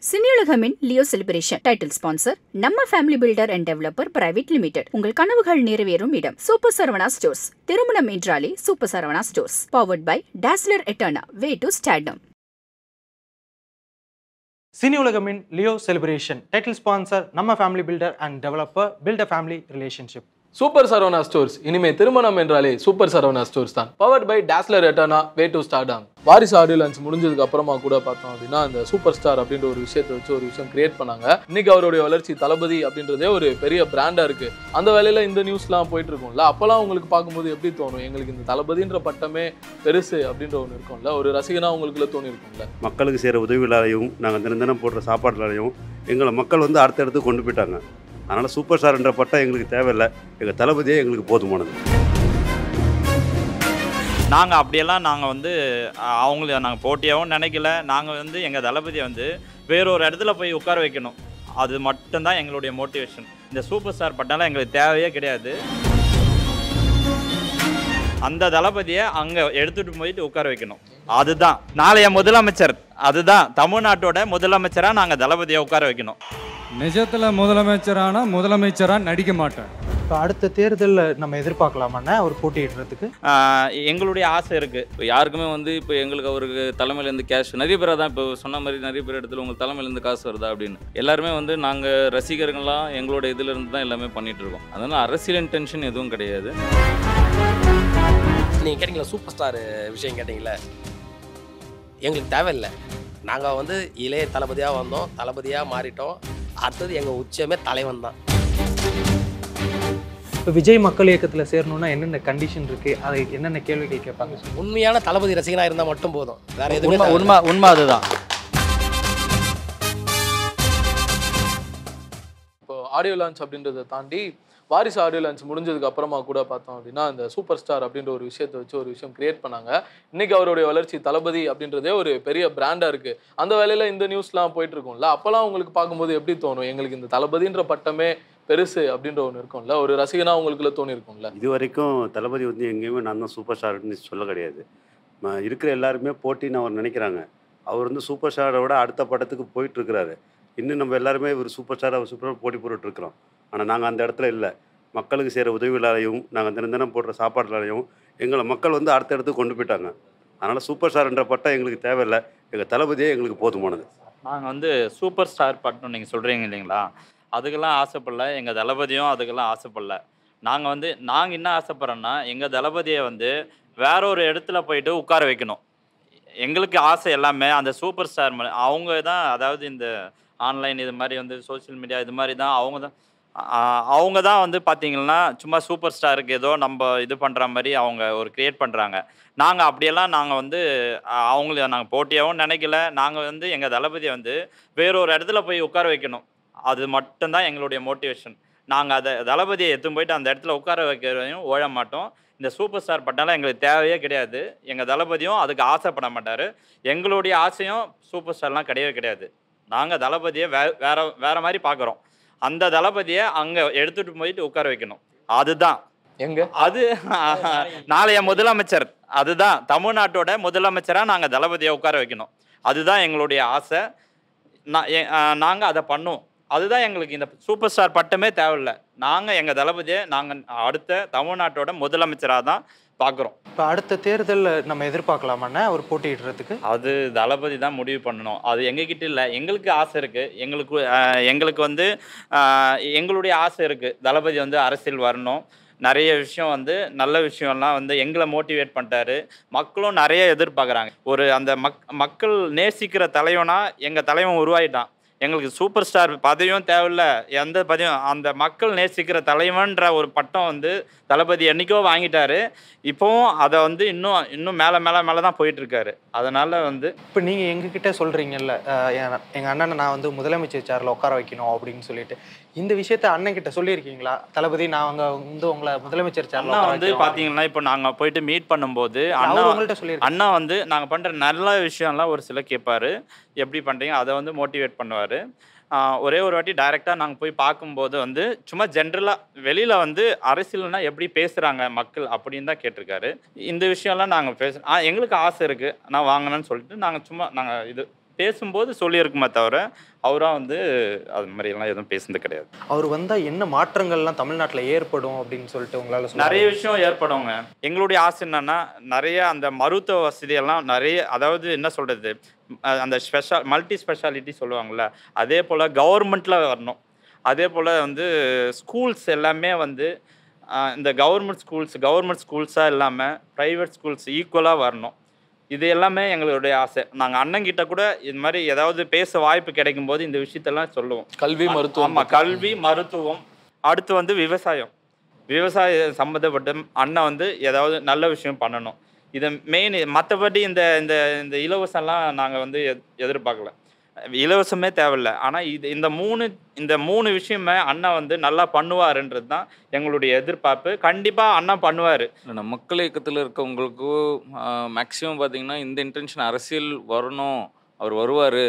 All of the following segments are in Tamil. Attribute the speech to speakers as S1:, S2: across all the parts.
S1: சினியுலகமின் லியோ செலிப்ரேஷன் டைட்டில் ஸ்பான்சர் நம்ம family builder and developer private limited உங்கள் கனவுகள் நிறைவேறும் இடம் சூப்பர் சரவணா ஸ்டோர்ஸ் திருமணம் என்றாலே super Saravana stores powered by Dazzler Eterna way to stardom
S2: Cine உலகமின் லியோ செலிப்ரேஷன் டைட்டில் ஸ்பான்சர் நம்ம family builder and developer build a family relationship
S3: super Saravana stores இனிமே திருமணம் என்றாலே சூப்பர் சரவணா ஸ்டோர்ஸ் தான் powered by Dazzler Eterna way to stardom Varisu audio launch முடிஞ்சதுக்கு அப்புறமா கூட பார்த்தோம் அப்படின்னா இந்த சூப்பர் ஸ்டார் அப்படின்ற ஒரு விஷயத்தை வச்சு ஒரு விஷயம் கிரியேட் பண்ணாங்க இன்னைக்கு அவருடைய வளர்ச்சி தளபதி அப்படின்றதே ஒரு பெரிய பிராண்டா இருக்கு அந்த வேலையில இந்த நியூஸ்லாம் போயிட்டு இருக்கும்ல அப்போல்லாம் உங்களுக்கு பார்க்கும்போது எப்படி தோணும் எங்களுக்கு இந்த தளபதின்ற பட்டமே பெருசு அப்படின்ற ஒன்று இருக்கும்ல ஒரு ரசிகனா உங்களுக்குள்ள தோணி இருக்கும்ல
S4: மக்களுக்கு செய்கிற உதவிகளாலையும் நாங்கள் தினம் தினம் போடுற சாப்பாடுலாலையும் எங்களை மக்கள் வந்து அடுத்தடுத்து கொண்டு போயிட்டாங்க அதனால் சூப்பர் ஸ்டார்ன்ற பட்டம் எங்களுக்கு தேவையில்லை எங்கள் தளபதியே எங்களுக்கு போதுமானது
S5: நாங்கள் அப்படியெல்லாம் நாங்கள் வந்து அஹ், அவங்கள நாங்கள் போட்டியாகவும் நினைக்கல நாங்கள் வந்து எங்கள் தளபதியை வந்து வேறொரு இடத்துல போய் உட்கார வைக்கணும் அது மட்டும்தான் எங்களுடைய மோட்டிவேஷன் இந்த சூப்பர் ஸ்டார் பட்டம்லாம் எங்களுக்கு தேவையே கிடையாது அந்த தளபதியை அங்கே எடுத்துகிட்டு போயிட்டு உட்கார வைக்கணும் அதுதான் நாளைய முதலமைச்சர் அதுதான் தமிழ்நாட்டோட முதலமைச்சராக நாங்கள் தளபதியை உட்கார வைக்கணும்
S6: நிஜத்தில் முதலமைச்சரானா முதலமைச்சராக நடிக்க மாட்டேன்
S2: இப்போ அடுத்த தேர்தலில் நம்ம எதிர்பார்க்கலாமாண்ணே அவர் போட்டியிடுறதுக்கு
S5: ஆஹ், எங்களுடைய ஆசை இருக்குது
S7: இப்போ யாருக்குமே வந்து இப்போ எங்களுக்கு அவருக்கு தலைமையிலேருந்து கேஷ் நிறைய பேர் தான் இப்போ சொன்ன மாதிரி நிறைய பேர் இடத்துல உங்களுக்கு தலைமையிலேருந்து காசு வருதா அப்படின்னு எல்லாருமே வந்து நாங்கள் ரசிகர்கள்லாம் எங்களோட இதுல இருந்து தான் எல்லாமே பண்ணிட்டு இருக்கோம் அதனால அரசியல் இன்டென்ஷன் எதுவும் கிடையாது
S8: நீங்கள் கேட்டிங்களா சூப்பர் ஸ்டார் விஷயம் கேட்டிங்களே எங்களுக்கு தேவையில்லை நாங்கள் வந்து இளைய தளபதியாக வந்தோம் தளபதியாக மாறிட்டோம் அடுத்தது எங்கள் உச்சமே தலைவன் தான்
S2: இப்போ விஜய் மக்கள் இயக்கத்தில் சேரணும்னா என்னென்ன கண்டிஷன் இருக்குது அதை என்னென்ன கேள்விகள் கேட்பாங்க
S8: உண்மையான தளபதி ரசிகனாக இருந்தால் மட்டும் போதும் வேற எதுவுமே
S5: உண்மை
S8: தேவையில்ல.
S5: உண்மை உண்மை அதுதான்
S3: இப்போ ஆடியோ லான்ச் அப்படின்றத தாண்டி வாரிசு ஆடியோ லான்ச் முடிஞ்சதுக்கு அப்புறமா கூட பார்த்தோம் அப்படின்னா இந்த சூப்பர் ஸ்டார் அப்படின்ற ஒரு விஷயத்தை வச்சு ஒரு விஷயம் கிரியேட் பண்ணாங்க இன்னைக்கு அவருடைய வளர்ச்சி தளபதி அப்படின்றதே ஒரு பெரிய பிராண்டா இருக்கு அந்த வேலையில இந்த நியூஸ்லாம் போயிட்டு இருக்கும்ல அப்போல்லாம் உங்களுக்கு பார்க்கும்போது எப்படி தோணும் எங்களுக்கு இந்த தளபதின்ற பட்டமே பெருசு அப்படின்ற ஒன்று இருக்கும்ல ஒரு ரசிகனா உங்களுக்குள்ள தோணி இருக்கும்ல
S4: இது வரைக்கும் தளபதி வந்து எங்கேயுமே நான் தான் சூப்பர் ஸ்டார்னு சொல்ல கிடையாது ம- இருக்கிற எல்லாருமே போட்டின்னு அவர் நினைக்கிறாங்க அவர் வந்து சூப்பர் ஸ்டாரை விட அடுத்த படத்துக்கு போயிட்டு இருக்கிறாரு இன்னும் நம்ம எல்லாருமே ஒரு சூப்பர் ஸ்டார் அவர் சூப்பர் போட்டி போட்டுட்டு இருக்கிறோம் ஆனால் நாங்கள் அந்த இடத்துல இல்லை மக்களுக்கு செய்கிற உதவிகளாலையும் நாங்கள் தினம் தினம் போடுற சாப்பாடுலாலையும் எங்களை மக்கள் வந்து அடுத்த இடத்துக்கு கொண்டு போயிட்டாங்க அதனால் சூப்பர் ஸ்டார்ன்ற பட்டம் எங்களுக்கு தேவையில்லை எங்கள் தளபதியே எங்களுக்கு போதுமானது
S5: நாங்கள் வந்து சூப்பர் ஸ்டார் பட்டம் நீங்கள் சொல்கிறீங்க இல்லைங்களா அதுக்கெல்லாம் ஆசைப்படல எங்கள் தளபதியும் அதுக்கெல்லாம் ஆசைப்படல நாங்கள் வந்து நாங்கள் என்ன ஆசைப்படுறோன்னா எங்கள் தளபதியை வந்து வேற ஒரு இடத்துல போயிட்டு உட்கார வைக்கணும் எங்களுக்கு ஆசை எல்லாமே அந்த சூப்பர் ஸ்டார் மேல அவங்க தான் அதாவது இந்த ஆன்லைன் இது மாதிரி வந்து சோஷியல் மீடியா இது மாதிரி தான் அவங்க தான் ஆஹ் அவங்க தான் வந்து பார்த்தீங்கன்னா சும்மா சூப்பர் ஸ்டாருக்கு ஏதோ நம்ம இது பண்ணுற மாதிரி அவங்க ஒரு க்ரியேட் பண்ணுறாங்க நாங்கள் அப்படியெல்லாம் நாங்கள் வந்து ஆஹ் அவங்கள நாங்கள் போட்டியாகவும் நினைக்கல நாங்கள் வந்து எங்கள் தளபதியை வந்து வேறொரு இடத்துல போய் உட்கார வைக்கணும் அது மட்டும்தான் எங்களுடைய மோட்டிவேஷன் நாங்கள் அதை தளபதியை எடுத்துன்னு போயிட்டு அந்த இடத்துல உட்கார வைக்கிறதையும் ஓழ மாட்டோம் இந்த சூப்பர் ஸ்டார் பட்டம்லாம் எங்களுக்கு தேவையே கிடையாது எங்கள் தளபதியும் அதுக்கு ஆசைப்பட மாட்டார் எங்களுடைய ஆசையும் சூப்பர் ஸ்டார்லாம் கிடையவே கிடையாது நாங்கள் தளபதியை வே வேற வேற மாதிரி பார்க்குறோம் அந்த தளபதியை அங்கே எடுத்துகிட்டு போயிட்டு உட்கார வைக்கணும் அதுதான்
S3: எங்க
S5: அது நாளைய முதலமைச்சர் அதுதான் தமிழ்நாட்டோட முதலமைச்சராக நாங்கள் தளபதியை உட்கார வைக்கணும் அதுதான் எங்களுடைய ஆசை நாங்கள் அதை பண்ணுவோம் அதுதான் எங்களுக்கு இந்த சூப்பர் ஸ்டார் பட்டமே தேவையில்ல நாங்கள் எங்கள் தளபதியை நாங்கள் அடுத்த தமிழ்நாட்டோட முதலமைச்சராக தான் பார்க்குறோம்
S2: இப்போ அடுத்த தேர்தலில் நம்ம எதிர்பார்க்கலாமாண்ணே அவர் போட்டியிடுறதுக்கு
S5: அது தளபதி தான் முடிவு பண்ணணும் அது எங்ககிட்ட இல்லை எங்களுக்கு ஆசை இருக்குது எங்களுக்கு அஹ், எங்களுக்கு வந்து அஹ், எங்களுடைய ஆசை இருக்குது தளபதி வந்து அரசியல் வரணும் நிறைய விஷயம் வந்து நல்ல விஷயம்லாம் வந்து எங்களை மோட்டிவேட் பண்ணிட்டாரு மக்களும் நிறைய எதிர்பார்க்குறாங்க ஒரு அந்த மக் மக்கள் நேசிக்கிற தலைவனா எங்கள் தலைவன் உருவாயிட்டான் எங்களுக்கு சூப்பர் ஸ்டார் பதவியும் தேவையில்ல எந்த பதவியும் அந்த மக்கள் நேசிக்கிற தலைவன்ற ஒரு பட்டம் வந்து தளபதி என்னைக்கோ வாங்கிட்டாரு இப்போவும் அதை வந்து இன்னும் இன்னும் மேலே மேலே மேலே தான் போயிட்டு இருக்காரு அதனால வந்து
S2: இப்போ நீங்கள் எங்ககிட்ட சொல்கிறீங்கல்ல எங்கள் அண்ணனை நான் வந்து முதலமைச்சர் சேரில் உட்கார வைக்கணும் அப்படின்னு சொல்லிட்டு இந்த விஷயத்த அண்ணன் கிட்ட சொல்லியிருக்கீங்களா தளபதி நான் அவங்க வந்து உங்களை முதலமைச்சர் சேரில்
S5: அண்ணா வந்து பார்த்தீங்கன்னா இப்போ நாங்கள் போயிட்டு மீட் பண்ணும்போது அண்ணா
S2: அவர் உங்கள்கிட்ட சொல்லியிருக்காரு
S5: அண்ணா வந்து நாங்கள் பண்ணுற நல்ல விஷயம்லாம் ஒரு சில கேட்பாரு எப்படி பண்ணுறீங்க அதை வந்து மோட்டிவேட் பண்ணுவார் ஒரே ஒரு வாட்டி டைரெக்டாக நாங்கள் போய் பார்க்கும்போது வந்து சும்மா ஜென்ரலாக வெளியில் வந்து அரசியல்னா எப்படி பேசுகிறாங்க மக்கள் அப்படின்னு தான் கேட்டிருக்காரு இந்த விஷயம்லாம் நாங்கள் பேச ஆ எங்களுக்கு ஆசை இருக்குது நான் வாங்கணும்னு சொல்லிட்டு நாங்கள் சும்மா நாங்கள் இது பேசும்போது சொல்லியிருக்குமே தவிர அவராக வந்து அது மாதிரியெல்லாம் எதுவும் பேசுனது கிடையாது
S2: அவர் வந்தா என்ன மாற்றங்கள்லாம் தமிழ்நாட்டுல ஏற்படும் அப்படின்னு சொல்லிட்டு உங்களால சொல்ல
S5: நிறைய விஷயம் ஏற்படுங்க எங்களுடைய ஆசை என்னன்னா நிறைய அந்த மருத்துவ வசதியெல்லாம் நிறைய அதாவது என்ன சொல்றது அஹ் அந்த ஸ்பெஷல் மல்டி ஸ்பெஷாலிட்டி சொல்லுவாங்கள்ல அதே போல் கவர்மெண்ட்டில் வரணும் அதே போல் வந்து ஸ்கூல்ஸ் எல்லாமே வந்து அஹ் இந்த கவர்மெண்ட் ஸ்கூல்ஸ் கவர்மெண்ட் ஸ்கூல்ஸாக இல்லாமல் ப்ரைவேட் ஸ்கூல்ஸ் ஈக்குவலாக வரணும் இது எல்லாமே எங்களுடைய ஆசை நாங்கள் அண்ணங்கிட்ட கூட இது மாதிரி ஏதாவது பேச வாய்ப்பு கிடைக்கும் போது இந்த விஷயத்தெல்லாம் சொல்லுவோம்
S3: கல்வி மருத்துவம்
S5: ஆமாம் கல்வி மருத்துவம் அடுத்து வந்து விவசாயம் விவசாய சம்மந்தப்பட்ட அண்ணன் வந்து ஏதாவது நல்ல விஷயம் பண்ணணும் இதை மெயின் மற்றபடி இந்த இந்த இந்த இலவசம்லாம் நாங்கள் வந்து எத்- எதிர்பார்க்கல இலவசமே தேவையில்ல ஆனால் இது இந்த மூணு இந்த மூணு விஷயமே அண்ணன் வந்து நல்லா பண்ணுவாருன்றது தான் எங்களுடைய எதிர்பார்ப்பு கண்டிப்பாக அண்ணன் பண்ணுவார்
S7: இல்லைண்ணா மக்கள் இயக்கத்தில் இருக்கவங்களுக்கு மேக்ஸிமம் பார்த்தீங்கன்னா இந்த இன்டென்ஷன் அரசியல் வரணும் அவர் வருவார்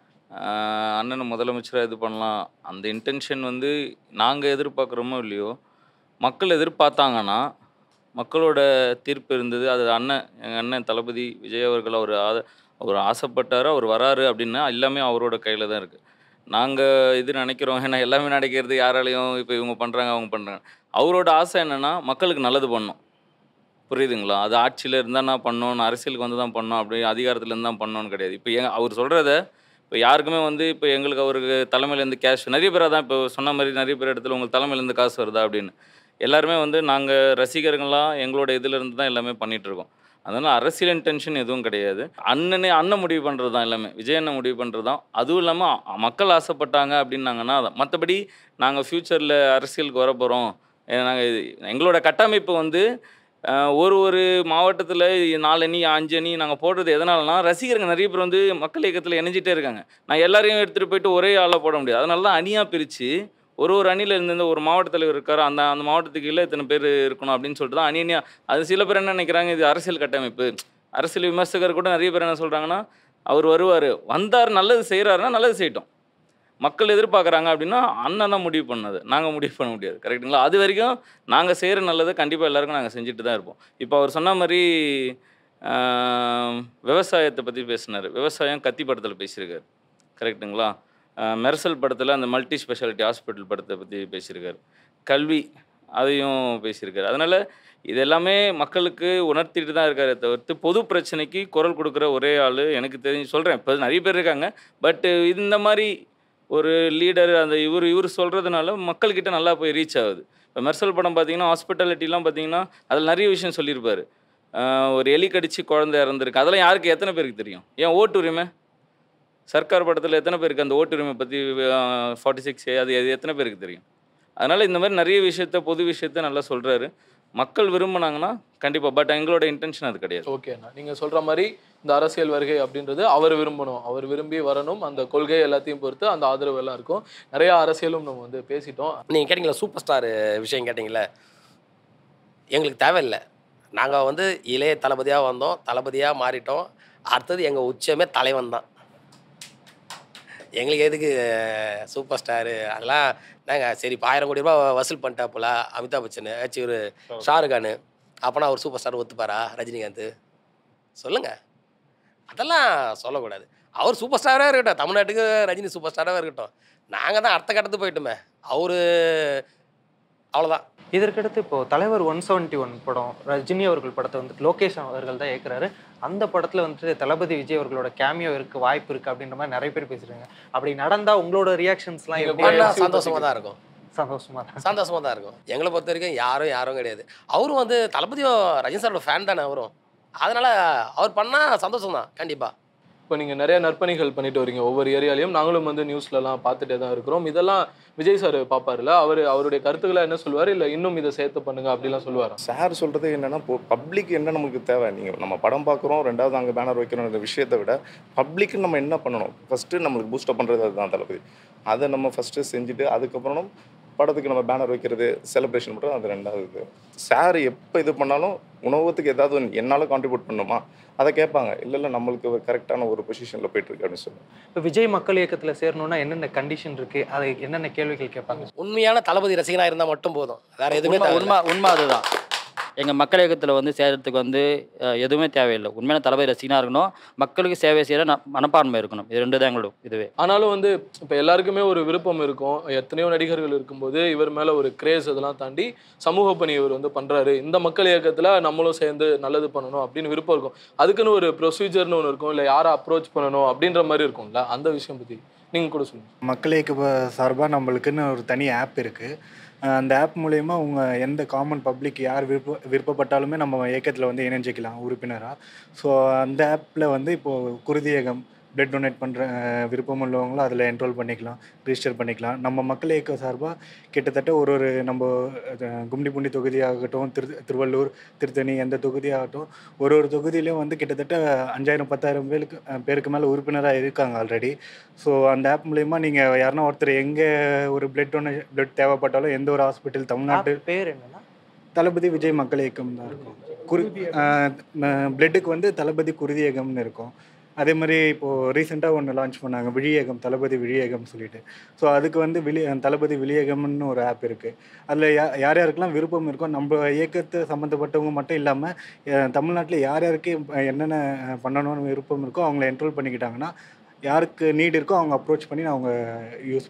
S7: அண்ணனை முதலமைச்சராக இது பண்ணலாம் அந்த இன்டென்ஷன் வந்து நாங்கள் எதிர்பார்க்குறோமோ இல்லையோ மக்கள் எதிர்பார்த்தாங்கன்னா மக்களோட தீர்ப்பு இருந்தது அது அண்ணன் எங்கள் அண்ணன் தளபதி விஜய் அவர்கள் அவர் ஆத அவர் ஆசைப்பட்டார் அவர் வராரு அப்படின்னா எல்லாமே அவரோட கையில் தான் இருக்குது நாங்கள் இது நினைக்கிறோம் ஏன்னா எல்லாமே நடக்கிறது யாராலையும் இப்போ இவங்க பண்ணுறாங்க அவங்க பண்ணுறாங்க அவரோட ஆசை என்னென்னா மக்களுக்கு நல்லது பண்ணணும் புரியுதுங்களா அது ஆட்சியில் இருந்தால் நான் பண்ணணும் அரசியலுக்கு வந்து தான் பண்ணோம் அப்படி அதிகாரத்தில் இருந்து தான் பண்ணணும்னு கிடையாது இப்போ எங்க அவர் சொல்கிறத இப்போ யாருக்குமே வந்து இப்போ எங்களுக்கு அவருக்கு தலைமையிலேருந்து கேஷ் நிறைய பேராக தான் இப்போ சொன்ன மாதிரி நிறைய பேர் இடத்துல உங்களுக்கு தலைமையிலேருந்து காசு வருதா அப்படின்னு எல்லாருமே வந்து நாங்கள் ரசிகர்கள்லாம் எங்களோட இதுல இருந்து தான் எல்லாமே பண்ணிட்டு இருக்கோம் அதனால் அரசியல் இன்டென்ஷன் எதுவும் கிடையாது அண்ணனே அண்ணன் முடிவு பண்ணுறது தான் எல்லாமே விஜய் அண்ணன் முடிவு பண்ணுறது தான் அதுவும் இல்லாமல் மக்கள் ஆசைப்பட்டாங்க அப்படின்னாங்கன்னா அதான் மற்றபடி நாங்கள் ஃப்யூச்சரில் அரசியலுக்கு வர போகிறோம் நாங்கள் எங்களோட கட்டமைப்பு வந்து அஹ், ஒரு ஒரு மாவட்டத்தில் நாலு அணி அஞ்சு அணி நாங்கள் போடுறது எதனாலனா ரசிகர்கள் நிறைய பேர் வந்து மக்கள் இயக்கத்தில் இணைஞ்சிட்டே இருக்காங்க நான் எல்லாரையும் எடுத்துகிட்டு போயிட்டு ஒரே ஆளாக போட முடியாது அதனால தான் அணியாக பிரித்து ஒரு ஒரு அணியில் இருந்த ஒரு மாவட்ட தலைவர் இருக்கார் அந்த அந்த மாவட்டத்துக்கு கீழே இத்தனை பேர் இருக்கணும் அப்படின்னு சொல்லிட்டு தான் அணி அணியா அது சில பேர் என்ன நினைக்கிறாங்க இது அரசியல் கட்டமைப்பு அரசியல் விமர்சகர் கூட நிறைய பேர் என்ன சொல்கிறாங்கன்னா அவர் வருவார் வந்தார் நல்லது செய்கிறாருன்னா நல்லது செய்யட்டும் மக்கள் எதிர்பார்க்குறாங்க அப்படின்னா அண்ணன் தான் முடிவு பண்ணது நாங்கள் முடிவு பண்ண முடியாது கரெக்ட்டுங்களா அது வரைக்கும் நாங்கள் செய்கிற நல்லதை கண்டிப்பாக எல்லாருக்கும் நாங்கள் செஞ்சுட்டு தான் இருப்போம் இப்போ அவர் சொன்ன மாதிரி ஆஹ், விவசாயத்தை பற்றி பேசினார் விவசாயம் கத்தி படத்தில் பேசியிருக்காரு கரெக்ட்டுங்களா ஆஹ், மெர்சல் படத்தில் அந்த மல்டி ஸ்பெஷாலிட்டி ஹாஸ்பிட்டல் படத்தை பற்றி பேசியிருக்காரு கல்வி அதையும் பேசியிருக்காரு அதனால் இது எல்லாமே மக்களுக்கு உணர்த்திட்டு தான் இருக்காரே தவிர்த்து பொது பிரச்சனைக்கு குரல் கொடுக்குற ஒரே ஆள் எனக்கு தெரிஞ்சு சொல்கிறேன் இப்போ நிறைய பேர் இருக்காங்க பட்டு இந்த மாதிரி ஒரு லீடர் அந்த இவர் இவர் சொல்கிறதுனால மக்கள்கிட்ட நல்லா போய் ரீச் ஆகுது இப்போ மெர்சல் படம் பார்த்தீங்கன்னா ஹாஸ்பிட்டாலிட்டிலாம் பார்த்தீங்கன்னா அதில் நிறைய விஷயம் சொல்லியிருப்பாரு ஆஹ் ஒரு எலி கடிச்சு குழந்தை இறந்துருக்கு அதெல்லாம் யாருக்கு எத்தனை பேருக்கு தெரியும் ஏன் ஓட்டு உரிமை சர்க்கார் படத்தில் எத்தனை பேருக்கு அந்த ஓட்டு உரிமை பற்றி ஃபார்ட்டி சிக்ஸ் அது அது எத்தனை பேருக்கு தெரியும் அதனால் இந்த மாதிரி நிறைய விஷயத்த பொது விஷயத்த நல்லா சொல்கிறாரு மக்கள் விரும்பினாங்கன்னா கண்டிப்பாக பட் எங்களோட இன்டென்ஷன் அது கிடையாது
S3: ஓகேண்ணா நீங்க சொல்ற மாதிரி இந்த அரசியல் வருகை அப்படின்றது அவர் விரும்பணும் அவர் விரும்பி வரணும் அந்த கொள்கை எல்லாத்தையும் பொறுத்து அந்த ஆதரவு எல்லாம் இருக்கும் நிறைய அரசியலும் நம்ம வந்து பேசிட்டோம்
S8: நீங்கள் கேட்டிங்களா சூப்பர் ஸ்டார் விஷயம் கேட்டிங்களே எங்களுக்கு தேவையில்லை நாங்கள் வந்து இளைய தளபதியாக வந்தோம் தளபதியாக மாறிட்டோம் அடுத்தது எங்கள் உச்சமே தலைவன் தான் எங்களுக்கு எதுக்கு சூப்பர் ஸ்டாரு அதெல்லாம் நாங்கள் சரி இப்போ ஆயிரம் கோடி ரூபாய் வசூல் பண்ணிட்டாப்புல அமிதாப் பச்சன் ஆச்சு ஒரு ஷாருக் கானு அப்போனா அவர் சூப்பர் ஸ்டார் ஒத்துப்பாரா ரஜினிகாந்த் சொல்லுங்கள் அதெல்லாம் சொல்லக்கூடாது அவர் சூப்பர் ஸ்டாராக இருக்கட்டும் தமிழ்நாட்டுக்கு ரஜினி சூப்பர் ஸ்டாராக இருக்கட்டும் நாங்கள் தான் அடுத்த கட்டத்துக்கு போயிட்டோமே அவர் அவ்வளோதான்
S2: இதற்கடுத்து இப்போ தலைவர் ஒன் செவன்ட்டி ஒன் படம் ரஜினி அவர்கள் படத்தை வந்துட்டு லோகேஷ் அவர்கள் தான் இயக்குறாரு அந்த படத்துல வந்துட்டு தளபதி விஜய் அவர்களோட கேமியோ இருக்கு வாய்ப்பு இருக்கு அப்படின்ற மாதிரி நிறைய பேர் பேசுறாங்க அப்படி நடந்தா உங்களோட ரியாக்ஷன்ஸ்லாம்
S3: நீங்க
S2: எப்படி
S8: பண்ணா
S3: MCU
S8: சந்தோஷமாக தான் இருக்கும்
S2: சந்தோஷமா தான்
S8: சந்தோஷமாக தான் இருக்கும் எங்களை பொறுத்த வரைக்கும் யாரும் யாரும் கிடையாது அவரும் வந்து தளபதியும் ரஜினி சாரோட ஃபேன் தானே அவரும் அதனால் அவர் பண்ணால் சந்தோஷம் தான் கண்டிப்பாக
S3: இப்போ நீங்கள் நிறைய நற்பணிகள் பண்ணிட்டு வரீங்க ஒவ்வொரு ஏரியாலையும் நாங்களும் வந்து நியூஸ்லலாம் பார்த்துட்டே தான் இருக்கிறோம் இதெல்லாம் விஜய் சார் பார்ப்பாருல அவர் அவருடைய கருத்துக்களை என்ன சொல்லுவார் இல்லை இன்னும் இதை சேர்த்து பண்ணுங்க அப்படிலாம் சொல்லுவாரா
S9: சார் சொல்கிறது என்னன்னா இப்போ பப்ளிக் என்ன நமக்கு தேவை நீங்கள் நம்ம படம் பார்க்குறோம் ரெண்டாவது அங்கே பேனர் வைக்கிறோம் இந்த விஷயத்தை விட பப்ளிக்கு நம்ம என்ன பண்ணணும் ஃபஸ்ட்டு நம்மளுக்கு பூஸ்டப் பண்ணுறது அதுதான் தளபதி அதை நம்ம ஃபஸ்ட்டு செஞ்சுட்டு அதுக்கப்புறம் படத்துக்கு நம்ம பேனர் வைக்கிறது செலிப்ரேஷன் பண்ணுறது அது ரெண்டாவது இது சார் எப்போ இது பண்ணாலும் உணவகத்துக்கு ஏதாவது ஒன்று என்னால் கான்ட்ரிபியூட் பண்ணுமா அதை கேட்பாங்க இல்லை இல்லை நம்மளுக்கு ஒரு கரெக்டான ஒரு பொசிஷனில் போயிட்டுருக்கு அப்படின்னு சொல்லுவாங்க
S2: இப்போ விஜய் மக்கள் இயக்கத்துல சேரணும்னா என்னென்ன கண்டிஷன் இருக்கு அது என்னென்ன கேள்விகள் கேட்பாங்க
S8: உண்மையான தளபதி ரசிகனாக இருந்தால் மட்டும் போதும் வேறு எதுவுமே
S10: உண்மை
S8: தேவையில்ல.
S10: உண்மை உண்மை அதுதான் எங்கள் மக்கள் இயக்கத்தில் வந்து சேர்கிறதுக்கு வந்து அஹ், எதுவுமே தேவையில்லை உண்மையான தளபதி ரசிகனாக இருக்கணும் மக்களுக்கு சேவை செய்கிற ந- மனப்பான்மை இருக்கணும் இது ரெண்டு தான் எங்களோட இதுவே
S3: ஆனாலும் வந்து இப்போ எல்லாருக்குமே ஒரு விருப்பம் இருக்கும் எத்தனையோ நடிகர்கள் இருக்கும்போது இவர் மேலே ஒரு கிரேஸ் இதெல்லாம் தாண்டி சமூக பணி இவர் வந்து பண்ணுறாரு இந்த மக்கள் இயக்கத்தில் நம்மளும் சேர்ந்து நல்லது பண்ணணும் அப்படின்னு விருப்பம் இருக்கும் அதுக்குன்னு ஒரு ப்ரொசீஜர்னு ஒன்று இருக்கும் இல்லை யாரை அப்ரோச் பண்ணணும் அப்படின்ற மாதிரி இருக்கும்ல அந்த விஷயம் பற்றி நீங்கள் கூட சொல்லுங்கள்
S11: மக்கள் இயக்க சார்பாக நம்மளுக்குன்னு ஒரு தனி ஆப் இருக்குது அந்த ஆப் மூலயமா அவங்க எந்த காமன் பப்ளிக் யார் விருப்ப விருப்பப்பட்டாலுமே நம்ம இயக்கத்தில் வந்து இணைஞ்சிக்கலாம் உறுப்பினராக ஸோ அந்த ஆப்பில் வந்து இப்போது குருதியகம் பிளட் டொனேட் பண்ணுற விருப்பம் உள்ளவங்களும் அதில் என்ரோல் பண்ணிக்கலாம் ரிஜிஸ்டர் பண்ணிக்கலாம் நம்ம மக்கள் இயக்க சார்பாக கிட்டத்தட்ட ஒரு ஒரு நம்ம அஹ், கும்டிபூண்டி தொகுதியாகட்டும் திரு திருவள்ளூர் திருத்தணி எந்த தொகுதியாகட்டும் ஒரு ஒரு தொகுதியிலையும் வந்து கிட்டத்தட்ட அஞ்சாயிரம் பத்தாயிரம் பேருக்கு அஹ், பேருக்கு மேலே உறுப்பினராக இருக்காங்க ஆல்ரெடி ஸோ அந்த ஆப் மூலயமா நீங்கள் யாருன்னா ஒருத்தர் எங்கே ஒரு பிளட் டொனே பிளட் தேவைப்பட்டாலும் எந்த ஒரு ஹாஸ்பிட்டல் தமிழ்நாட்டு
S2: பேர் என்னன்னா
S11: தளபதி விஜய் மக்கள் இயக்கம் தான் இருக்கும் குரு பிளட்டுக்கு வந்து தளபதி குருதியகம்னு இருக்கும் அதே மாதிரி இப்போது ரீசெண்டாக ஒன்று லான்ச் பண்ணாங்க விழியகம் தளபதி விழியகம் சொல்லிட்டு ஸோ அதுக்கு வந்து விழி தளபதி விழியகம்னு ஒரு ஆப் இருக்குது அதில் யா யார் யாருக்கெல்லாம் விருப்பம் இருக்கோ நம்ம இயக்கத்தை சம்மந்தப்பட்டவங்க மட்டும் இல்லாமல் தமிழ்நாட்டில் யார் யாருக்கு என்னென்ன பண்ணணும்னு விருப்பம் இருக்கோ அவங்கள என்ரோல் பண்ணிக்கிட்டாங்கன்னா யாருக்கு நீட் இருக்கோ அவங்க அப்ரோச் பண்ணி அவங்க யூஸ்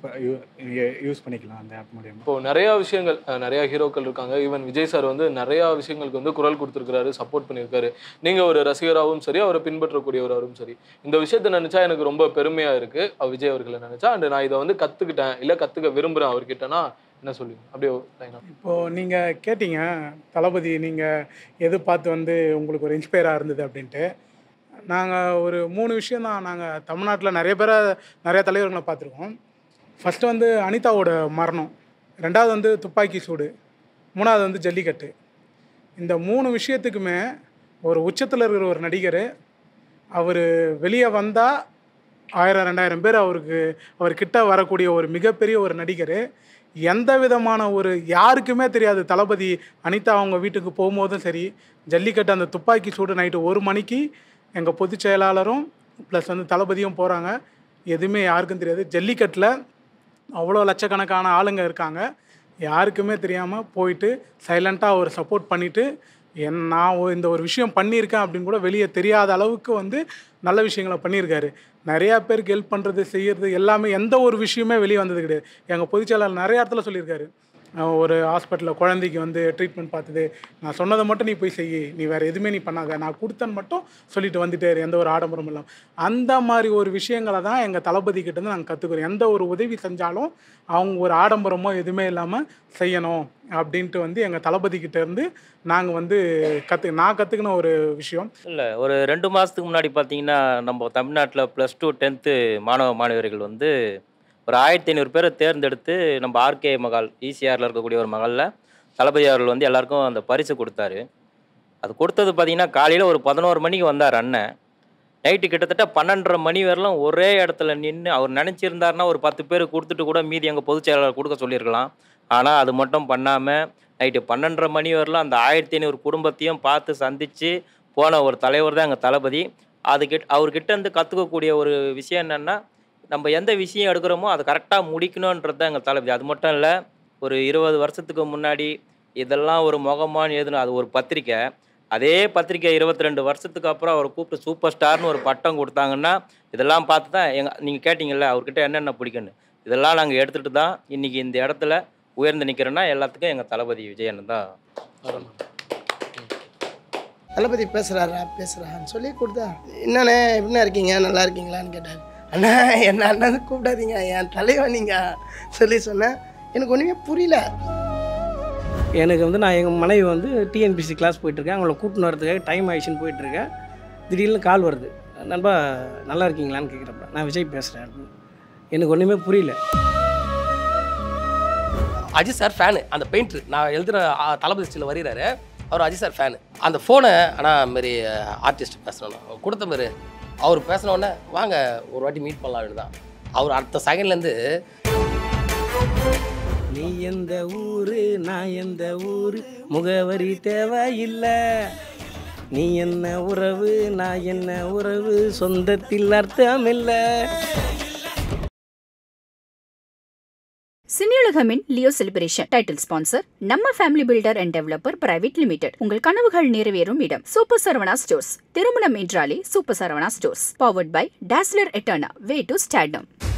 S11: யூஸ் பண்ணிக்கலாம் அந்த ஆப் மூலியமாக
S3: இப்போ நிறைய விஷயங்கள் அஹ், நிறைய ஹீரோக்கள் இருக்காங்க ஈவன் விஜய் சார் வந்து நிறைய விஷயங்களுக்கு வந்து குரல் கொடுத்துருக்காரு சப்போர்ட் பண்ணியிருக்காரு நீங்க ஒரு ரசிகராகவும் சரி அவரை பின்பற்றக்கூடியவராகவும் சரி இந்த விஷயத்தை நினைச்சா எனக்கு ரொம்ப பெருமையா இருக்கு அவர் விஜய் அவர்களை நினைச்சா அண்ட் நான் இதை வந்து கத்துக்கிட்டேன் இல்ல கத்துக்க விரும்புறேன் அவர்கிட்டனா என்ன சொல்லுவீங்க அப்படியே line up.
S12: இப்போது நீங்கள் கேட்டீங்க தளபதி நீங்கள் எது பார்த்து வந்து உங்களுக்கு ஒரு இன்ஸ்பயராக இருந்தது அப்படின்ட்டு நாங்கள் ஒரு மூணு விஷயம் தான் நாங்கள் தமிழ்நாட்டில் நிறைய பேரை நிறைய தலைவர்களை பார்த்துருக்கோம் ஃபஸ்ட்டு வந்து அனிதாவோட மரணம் ரெண்டாவது வந்து துப்பாக்கி சூடு மூணாவது வந்து ஜல்லிக்கட்டு இந்த மூணு விஷயத்துக்குமே ஒரு உச்சத்தில் இருக்கிற ஒரு நடிகர் அவர் வெளியே வந்தால் ஆயிரம் ரெண்டாயிரம் பேர் அவருக்கு அவர் கிட்ட வரக்கூடிய ஒரு மிகப்பெரிய ஒரு நடிகர் எந்த விதமான ஒரு யாருக்குமே தெரியாது தளபதி அனிதா அவங்க வீட்டுக்கு போகும்போதும் சரி ஜல்லிக்கட்டு அந்த துப்பாக்கி சூடு நைட்டு ஒரு மணிக்கு எங்கள் பொதுச் செயலாளரும் ப்ளஸ் வந்து தளபதியும் போகிறாங்க எதுவுமே யாருக்கும் தெரியாது ஜல்லிக்கட்டில் அவ்வளோ லட்சக்கணக்கான ஆளுங்க இருக்காங்க யாருக்குமே தெரியாமல் போயிட்டு சைலண்ட்டாக ஒரு சப்போர்ட் பண்ணிவிட்டு என் நான் ஒ- இந்த ஒரு விஷயம் பண்ணியிருக்கேன் அப்படின்னு கூட வெளியே தெரியாத அளவுக்கு வந்து நல்ல விஷயங்களை பண்ணியிருக்காரு நிறையா பேருக்கு ஹெல்ப் பண்ணுறது செய்யறது எல்லாமே எந்த ஒரு விஷயமே வெளியே வந்தது கிடையாது எங்கள் பொதுச்செயலாளர் நிறைய இடத்துல சொல்லியிருக்காரு அஹ் ஒரு ஹாஸ்பிட்டலில் குழந்தைக்கு வந்து ட்ரீட்மெண்ட் பார்த்தது நான் சொன்னதை மட்டும் நீ போய் செய் நீ வேறு எதுவுமே நீ பண்ணாத நான் கொடுத்தேன்னு மட்டும் சொல்லிட்டு வந்துட்டே இரு, எந்த ஒரு ஆடம்பரமும் இல்லாமல் அந்த மாதிரி ஒரு விஷயங்களை தான் எங்கள் தளபதி கிட்டேருந்து நாங்கள் கற்றுக்குறோம் எந்த ஒரு உதவி செஞ்சாலும் அவங்க ஒரு ஆடம்பரமோ எதுவுமே இல்லாமல் செய்யணும் அப்படின்ட்டு வந்து எங்கள் தளபதி கிட்ட இருந்து நாங்கள் வந்து கற்று நான் கற்றுக்கின ஒரு விஷயம்
S10: இல்லை ஒரு ரெண்டு மாதத்துக்கு முன்னாடி பார்த்தீங்கன்னா நம்ம தமிழ்நாட்டில் ப்ளஸ் டூ டென்த்து மாணவ மாணவியர்கள் வந்து ஒரு ஆயிரத்தி ஐநூறு பேரை தேர்ந்தெடுத்து நம்ம ஆர்கே மகால் ஈசிஆரில் இருக்கக்கூடிய ஒரு மகளில் தளபதி அவர்கள் வந்து எல்லாருக்கும் அந்த பரிசு கொடுத்தாரு அது கொடுத்தது பார்த்தீங்கன்னா காலையில் ஒரு பதினோரு மணிக்கு வந்தார் அண்ணன் நைட்டு கிட்டத்தட்ட பன்னெண்டரை மணி வரலாம் ஒரே இடத்துல நின்று அவர் நினச்சிருந்தாருன்னா ஒரு பத்து பேர் கொடுத்துட்டு கூட மீதி எங்கள் பொதுச் செயலாளர் கொடுக்க சொல்லியிருக்கலாம் ஆனால் அது மட்டும் பண்ணாமல் நைட்டு பன்னெண்டரை மணி வரலாம் அந்த ஆயிரத்தி ஐநூறு குடும்பத்தையும் பார்த்து சந்தித்து போன ஒரு தலைவர் தான் எங்கள் தளபதி அதுக்கிட்ட அவர்கிட்ட இருந்து கற்றுக்கக்கூடிய ஒரு விஷயம் என்னென்னா நம்ம எந்த விஷயம் எடுக்கிறோமோ அதை கரெக்டாக முடிக்கணுன்றது தான் எங்கள் தளபதி அது மட்டும் இல்லை ஒரு இருபது வருஷத்துக்கு முன்னாடி இதெல்லாம் ஒரு முகமான்னு எழுதுன அது ஒரு பத்திரிக்கை அதே பத்திரிக்கை இருபத்தி ரெண்டு வருஷத்துக்கு அப்புறம் அவரை கூப்பிட்டு சூப்பர் ஸ்டார்னு ஒரு பட்டம் கொடுத்தாங்கன்னா இதெல்லாம் பார்த்து தான் எங்கள் நீங்கள் கேட்டிங்கல்ல அவர்கிட்ட என்னென்ன பிடிக்குன்னு இதெல்லாம் நாங்கள் எடுத்துகிட்டு தான் இன்றைக்கி இந்த இடத்துல உயர்ந்து நிற்கிறோன்னா எல்லாத்துக்கும் எங்கள் தளபதி விஜயன் தான்
S13: தளபதி பேசுகிறாரா பேசுகிறான்னு சொல்லி கொடுத்தா என்னண்ணே எப்படிண்ணா இருக்கீங்க நல்லா இருக்கீங்களான்னு கேட்டார் அண்ணா என்ன அண்ணன் கூப்பிடாதீங்க என் தலைவன் நீங்கள் சொல்லி சொன்னேன் எனக்கு ஒன்றுமே புரியல
S14: எனக்கு வந்து நான் எங்கள் மனைவி வந்து டிஎன்பிசி கிளாஸ் போயிட்டுருக்கேன் அவங்கள கூட்டின்னு வரதுக்காக டைம் ஆயிடுச்சுன்னு போயிட்டுருக்கேன் திடீர்னு கால் வருது நண்பா நல்லா இருக்கீங்களான்னு கேட்குறப்ப நான் விஜய் பேசுகிறேன் அப்படின்னு எனக்கு ஒன்றுமே புரியல
S8: அஜித் சார் ஃபேனு அந்த பெயிண்ட்ரு நான் எழுதுகிற தளபதி ஸ்டில் வரைகிறாரு அவர் அஜித் சார் ஃபேனு அந்த ஃபோனை ஆனால் மாரி ஆர்டிஸ்ட் பேசணும் கொடுத்த மாரி அவர் பேசின உடனே வாங்க ஒரு வாட்டி மீட் பண்ணலாம் தான் அவர் அடுத்த செகண்ட்லேருந்து
S14: நீ எந்த ஊரு நான் எந்த ஊரு முகவரி தேவையில்லை நீ என்ன உறவு நான் என்ன உறவு சொந்தத்தில் அர்த்தமில்லை
S1: சினியுலகமின் லியோ செலிப்ரேஷன் டைட்டில் ஸ்பான்சர் நம்ம family builder and developer private limited உங்கள் கனவுகள் நிறைவேறும் இடம் சூப்பர் சரவணா ஸ்டோர்ஸ் திருமணம் என்றாலே super Saravana stores powered by Dazzler Eterna way to stardom